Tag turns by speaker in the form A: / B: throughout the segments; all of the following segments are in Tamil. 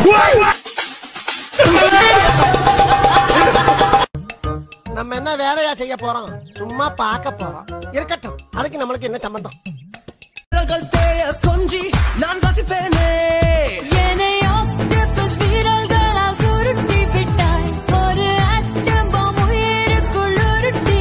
A: நம்ம என்ன வேலையா செய்ய போறோம் சும்மா பார்க்க போறோம் இருக்கட்டும் அதுக்கு நம்மளுக்கு என்ன சம்பந்தம்
B: கொஞ்சி நான் ரசிப்பேனே
C: என்னை ஆக்டோபஸ் வீரர்களால் சுருட்டி விட்டாய் ஒரு ஆட்டம் பாம் உயிருக்குள் உருட்டி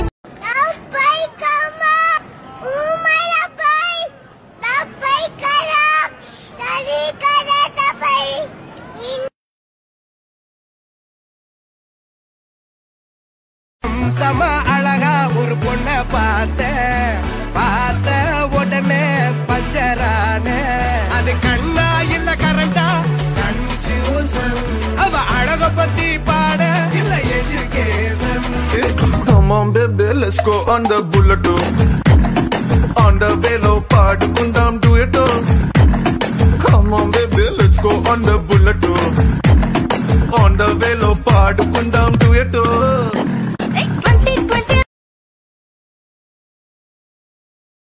B: சம அழகா ஒரு பொண்ண பார்த்தேன் பார்த்த உடனே பஞ்சரான அது கண்ணா இல்ல கரண்டா கன்ஃபியூசன் அவ அழக பத்தி பாட இல்ல education
D: Come on, baby, let's go on the bullet. oh. On the velo, paadu kundam do it. oh. Come on, baby, let's go on the bullet. oh. On the velo, paadu kundam do it. oh.